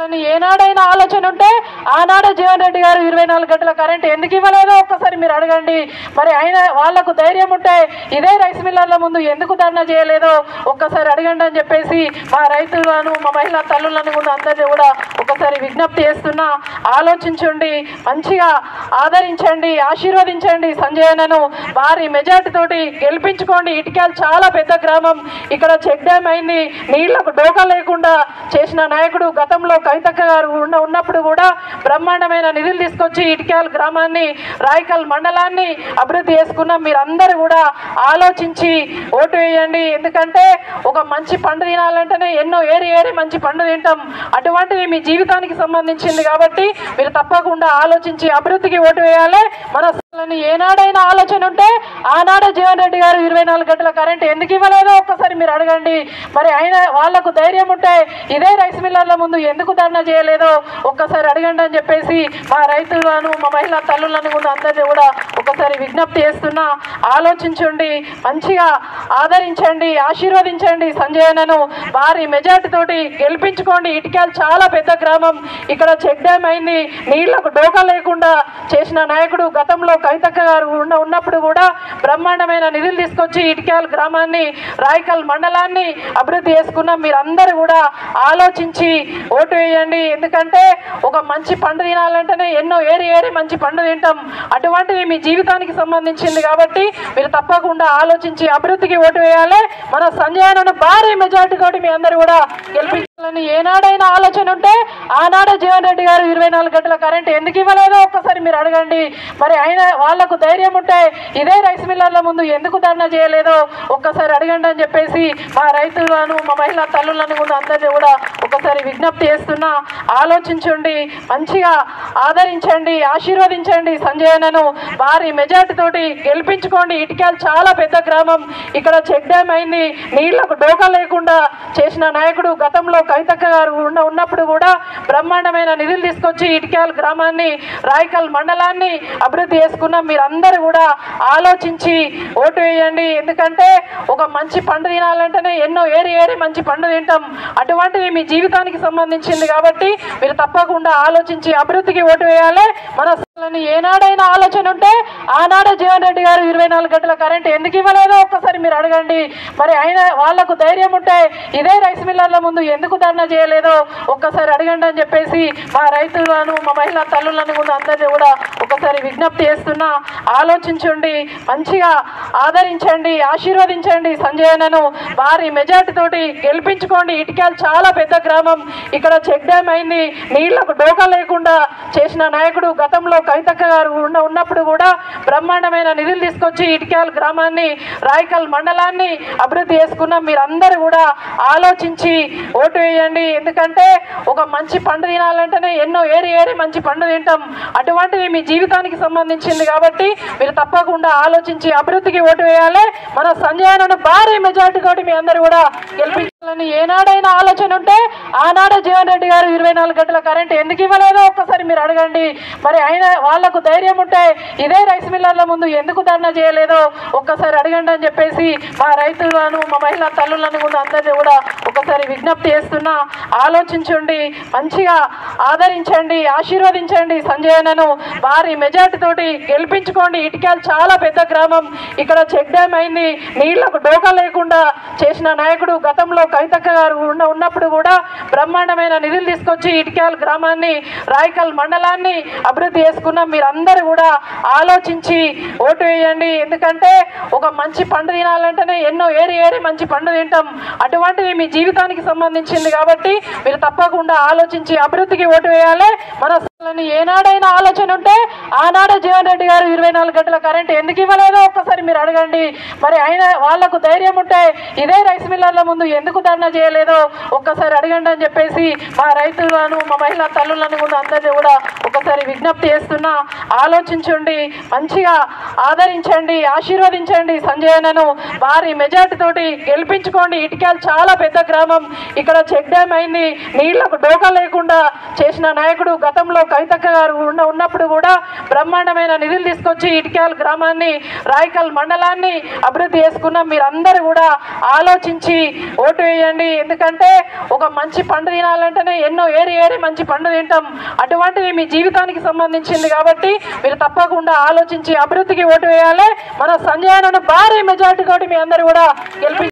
అని ఏనాడైనా ఆలోచన ఉంటే ఆనాడే జీవన్ రెడ్డి గారు ఇరవై నాలుగు గంటల కరెంట్ ఎందుకు ఇవ్వలేదో ఒక్కసారి మీరు అడగండి మరి ఆయన వాళ్లకు ధైర్యం ఉంటే ఇదే రైస్ మిల్లర్ల ముందు ఎందుకు ధర్నా చేయలేదో ఒక్కసారి అడగండి అని చెప్పేసి మా రైతులను మా మహిళా తల్లులను కూడా అందరినీ కూడా ఒకసారి విజ్ఞప్తి చేస్తున్నా ఆలోచించండి మంచిగా ఆదరించండి ఆశీర్వదించండి సంజయనను భారీ మెజార్టీ తోటి గెలిపించుకోండి ఇటుకాలు చాలా పెద్ద గ్రామం ఇక్కడ చెక్ డ్యామ్ అయింది నీళ్లకు డోకా లేకుండా చేసిన నాయకుడు గతంలో కవితక్క గారు ఉన్న ఉన్నప్పుడు కూడా బ్రహ్మాండమైన నిధులు తీసుకొచ్చి ఇటుకాల గ్రామాన్ని రాయకల్ మండలాన్ని అభివృద్ధి చేసుకున్నాం మీరందరూ కూడా ఆలోచించి ఓటు వేయండి ఎందుకంటే ఒక మంచి పండు తినాలంటేనే ఎన్నో ఏరి ఏరి మంచి పండు తింటాం అటువంటిది మీ జీవితానికి సంబంధించింది కాబట్టి మీరు తప్పకుండా ఆలోచించి అభివృద్ధికి ఓటు వేయాలి మన అసలు ఏనాడైనా ఆలోచన ఉంటే ఆనాడే జీవన్ రెడ్డి గారు ఇరవై నాలుగు గంటల కరెంట్ ఎందుకు ఇవ్వలేదో ఒక్కసారి మీరు అడగండి మరి ఆయన వాళ్లకు ధైర్యం ఉంటే ఇదే రైస్ మిల్లర్ల ముందు ఎందుకు ధర్నా చేయలేదో ఒక్కసారి అడగండి అని చెప్పేసి మా రైతులను మా మహిళా తల్లులను కూడా అందరినీ కూడా ఒకసారి విజ్ఞప్తి చేస్తున్నా ఆలోచించండి మంచిగా ఆదరించండి ఆశీర్వదించండి సంజయనను భారీ మెజార్టీ తోటి గెలిపించుకోండి ఇటుకాలు చాలా పెద్ద గ్రామం ఇక్కడ చెక్ డ్యామ్ అయింది నీళ్లకు డోకా లేకుండా చేసిన నాయకుడు గతంలో కవితక్క గారు ఉన్న ఉన్నప్పుడు కూడా బ్రహ్మాండమైన నిధులు తీసుకొచ్చి ఇటుకాల గ్రామాన్ని రాయకల్ మండలాన్ని అభివృద్ధి చేసుకున్నాం మీరందరూ కూడా ఆలోచించి ఓటు వేయండి ఎందుకంటే ఒక మంచి పండు తినాలంటేనే ఎన్నో ఏరి ఏరి మంచి పండు తింటాం అటువంటిది మీ జీవితానికి సంబంధించింది కాబట్టి మీరు తప్పకుండా ఆలోచించి అభివృద్ధికి ఓటు వేయాలి మన సంజయనను భారీ మెజార్టీ తోటి మీ అందరూ కూడా గెలిపించాలని ఏనాడైనా ఆలోచన ఉంటే ఆనాడే జీవన్ రెడ్డి గారు ఇరవై నాలుగు గంటల కరెంట్ ఎందుకు ఇవ్వలేదో ఒక్కసారి మీరు అడగండి మరి ఆయన వాళ్లకు ధైర్యం ఉంటే ఇదే రైస్ మిల్లర్ల ముందు ఎందుకు ధర్నా చేయలేదో ఒక్కసారి అడగండి అని చెప్పేసి మా రైతులను మా మహిళా తల్లులను కూడా అందరినీ కూడా ఒకసారి విజ్ఞప్తి చేస్తున్నా ఆలోచించండి మంచిగా ఆదరించండి ఆశీర్వదించండి సంజయనను భారీ మెజార్టీ తోటి గెలిపించుకోండి ఇటుకాలు చాలా పెద్ద గ్రామం ఇక్కడ చెక్ డ్యామ్ అయింది నీళ్లకు డోకా లేకుండా చేసిన నాయకుడు గతంలో కవితక్క గారు ఉన్న ఉన్నప్పుడు కూడా బ్రహ్మాండమైన నిధులు తీసుకొచ్చి ఇటుకాల గ్రామాన్ని రాయకల్ మండలాన్ని అభివృద్ధి చేసుకున్నాం మీరందరూ కూడా ఆలోచించి ఓటు వేయండి ఎందుకంటే ఒక మంచి పండు తినాలంటేనే ఎన్నో ఏరి ఏరి మంచి పండు తింటాం అటువంటిది మీ జీవితానికి సంబంధించింది కాబట్టి మీరు తప్పకుండా ఆలోచించి అభివృద్ధికి ఓటు వేయాలి మన అసలు ఏనాడైనా ఆలోచన ఉంటే ఆనాడే జీవన్ రెడ్డి గారు ఇరవై నాలుగు గంటల కరెంట్ ఎందుకు ఇవ్వలేదో ఒక్కసారి మీరు అడగండి మరి ఆయన వాళ్లకు ధైర్యం ఉంటే ఇదే రైస్ మిల్లర్ల ముందు ఎందుకు ధర్నా చేయలేదో ఒక్కసారి అడగండి అని చెప్పేసి మా రైతులను మా మహిళా తల్లులను కూడా అందరినీ కూడా ఒకసారి విజ్ఞప్తి చేస్తున్నా ఆలోచించండి మంచిగా ఆదరించండి ఆశీర్వదించండి సంజయనను భారీ మెజార్టీ తోటి గెలిపించుకోండి ఇటుకాలు చాలా పెద్ద గ్రామం ఇక్కడ చెక్ డ్యామ్ అయింది నీళ్లకు డోకా లేకుండా చేసిన నాయకుడు గతంలో కవితక్క గారు ఉన్న ఉన్నప్పుడు కూడా బ్రహ్మాండమైన నిధులు తీసుకొచ్చి ఇటుకాల గ్రామాన్ని రాయకల్ మండలాన్ని అభివృద్ధి చేసుకున్నాం మీరందరూ కూడా ఆలోచించి ఓటు వేయండి ఎందుకంటే ఒక మంచి పండు తినాలంటేనే ఎన్నో ఏరి ఏరి మంచి పండు తింటాం అటువంటిది మీ జీవితానికి సంబంధించింది కాబట్టి మీరు తప్పకుండా ఆలోచించి అభివృద్ధికి ఓటు వేయాలి మన సంజయనను భారీ మెజార్టీ తోటి మీ అందరూ కూడా గెలిపించాలని ఏనాడైనా ఆలోచన ఉంటే ఆనాడే జీవన్ రెడ్డి గారు ఇరవై నాలుగు గంటల కరెంట్ ఎందుకు ఇవ్వలేదో ఒక్కసారి మీరు అడగండి మరి ఆయన వాళ్లకు ధైర్యం ఉంటే ఇదే రైస్ మిల్లర్ల ముందు ఎందుకు ధర్నా చేయలేదో ఒక్కసారి అడగండి అని చెప్పేసి మా రైతులను మా మహిళా తల్లులను కూడా అందరినీ కూడా ఒకసారి విజ్ఞప్తి చేస్తున్నా ఆలోచించండి మంచిగా ఆదరించండి ఆశీర్వదించండి సంజయనను భారీ మెజార్టీ తోటి గెలిపించుకోండి ఇటుకాలు చాలా పెద్ద గ్రామం ఇక్కడ చెక్ డ్యామ్ అయింది నీళ్లకు డోకా లేకుండా చేసిన నాయకుడు గతంలో కవితక్క గారు ఉన్న ఉన్నప్పుడు కూడా బ్రహ్మాండమైన నిధులు తీసుకొచ్చి ఇటుకాల గ్రామాన్ని రాయకల్ మండలాన్ని అభివృద్ధి చేసుకున్నాం మీరందరూ కూడా ఆలోచించి ఓటు వేయండి ఎందుకంటే ఒక మంచి పండు తినాలంటేనే ఎన్నో ఏరి ఏరి మంచి పండు తింటాం అటువంటిది మీ జీవితానికి సంబంధించింది కాబట్టి మీరు తప్పకుండా ఆలోచించి అభివృద్ధికి ఓటు వేయాలి మన అసలు ఏనాడైనా ఆలోచన ఉంటే ఆనాడే జీవన్ రెడ్డి గారు ఇరవై నాలుగు గంటల కరెంట్ ఎందుకు ఇవ్వలేదో ఒక్కసారి మీరు అడగండి మరి ఆయన వాళ్లకు ధైర్యం ఉంటే ఇదే రైస్ మిల్లర్ల ముందు ఎందుకు ధర్నా చేయలేదో ఒక్కసారి అడగండి అని చెప్పేసి మా రైతులను మా మహిళా తల్లులను కూడా అందరినీ కూడా ఒకసారి విజ్ఞప్తి చేస్తున్నా ఆలోచించండి మంచిగా ఆదరించండి ఆశీర్వదించండి సంజయనను భారీ మెజార్టీ తోటి గెలిపించుకోండి ఇటుకాలు చాలా పెద్ద గ్రామం ఇక్కడ చెక్ డ్యామ్ అయింది నీళ్లకు డోకా లేకుండా చేసిన నాయకుడు గతంలో కవితక్క గారు ఉన్న ఉన్నప్పుడు కూడా బ్రహ్మాండమైన నిధులు తీసుకొచ్చి ఇటుకాల గ్రామాన్ని రాయకల్ మండలాన్ని అభివృద్ధి చేసుకున్నాం మీరందరూ కూడా ఆలోచించి ఓటు వేయండి ఎందుకంటే ఒక మంచి పండు తినాలంటేనే ఎన్నో ఏరి ఏరి మంచి పండు తింటాం అటువంటిది మీ జీవితానికి సంబంధించింది కాబట్టి మీరు తప్పకుండా ఆలోచించి అభివృద్ధికి ఓటు వేయాలి మన సంజయ్ అన్నను భారీ మెజార్టీ తోటి మీ అందరూ కూడా గెలిపి